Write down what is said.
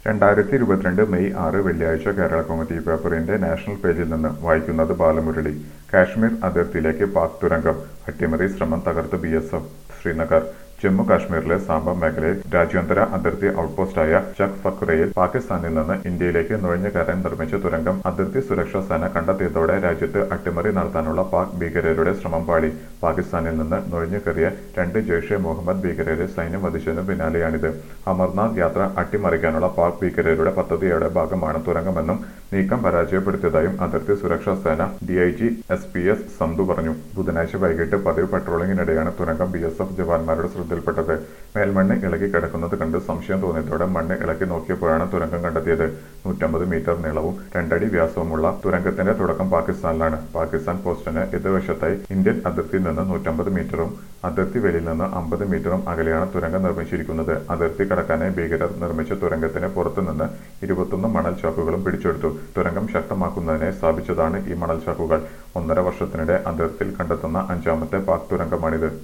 രണ്ടായിരത്തി ഇരുപത്തിരണ്ട് മെയ് ആറ് വെള്ളിയാഴ്ച കേരള കൗമുദി പേപ്പറിന്റെ നാഷണൽ പേജിൽ നിന്ന് വായിക്കുന്നത് ബാലമുരളി കാശ്മീർ അതിർത്തിയിലേക്ക് പാക് തുരങ്കം അട്ടിമറി ശ്രമം തകർത്ത് B S F Srinagar Jammu കാശ്മീരിലെ സാംബ മേഖലയിൽ രാജ്യാന്തര അതിർത്തി ഔട്ട്പോസ്റ്റായ ചക് ഫക്രയിൽ പാകിസ്ഥാനിൽ നിന്ന് ഇന്ത്യയിലേക്ക് നുഴഞ്ഞു കയറാൻ നിർമ്മിച്ച തുരങ്കം അതിർത്തി സുരക്ഷാ സേന കണ്ടെത്തിയതോടെ രാജ്യത്ത് അട്ടിമറി നടത്താനുള്ള പാക് ഭീകരരുടെ ശ്രമം പാളി പാകിസ്ഥാനിൽ നിന്ന് നുഴഞ്ഞു കയറിയ രണ്ട് ജെയ്ഷെ മുഹമ്മദ് ഭീകരരെ സൈന്യം വധിച്ചതിനു പിന്നാലെയാണിത് അമർനാഥ് യാത്ര അട്ടിമറിക്കാനുള്ള പാക് ഭീകരരുടെ പദ്ധതിയുടെ ഭാഗമാണ് തുരങ്കമെന്നും നീക്കം പരാജയപ്പെടുത്തിയതായും അതിർത്തി സുരക്ഷാ സേന D I G S P S Sandhu പറഞ്ഞു ബുധനാഴ്ച വൈകിട്ട് പതിവ് പട്രോളിംഗിനിടെയാണ് തുരങ്കം ബി എസ് എഫ് ജവാന്മാരുടെ ശ്രദ്ധയിൽപ്പെട്ടത് മേൽമണ്ണ് ഇളകി കിടക്കുന്നത് കണ്ട് സംശയം തോന്നിയതോടെ മണ്ണ് ഇളക്കി നോക്കിയപ്പോഴാണ് തുരങ്കം കണ്ടെത്തിയത് നൂറ്റമ്പത് മീറ്റർ നീളവും രണ്ടടി വ്യാസവുമുള്ള തുരങ്കത്തിന്റെ തുടക്കം പാകിസ്ഥാനിലാണ് പാകിസ്ഥാൻ പോസ്റ്റിന് എതിർവശത്തായി ഇന്ത്യൻ അതിർത്തിയിൽ നിന്ന് നൂറ്റമ്പത് മീറ്ററും അതിർത്തി വെളിയിൽ നിന്ന് അമ്പത് മീറ്ററും അകലെയാണ് തുരങ്കം നിർമ്മിച്ചിരിക്കുന്നത് അതിർത്തി കടക്കാനായി ഭീകരർ നിർമ്മിച്ച തുരങ്കത്തിന് പുറത്തുനിന്ന് ഇരുപത്തൊന്ന് മണൽ ചാക്കുകളും പിടിച്ചെടുത്തു തുരങ്കം ശക്തമാക്കുന്നതിനായി സ്ഥാപിച്ചതാണ് ഈ മണൽ ചാക്കുകൾ ഒന്നര വർഷത്തിനിടെ അതിർത്തിയിൽ കണ്ടെത്തുന്ന അഞ്ചാമത്തെ പാക് തുരങ്കമാണിത്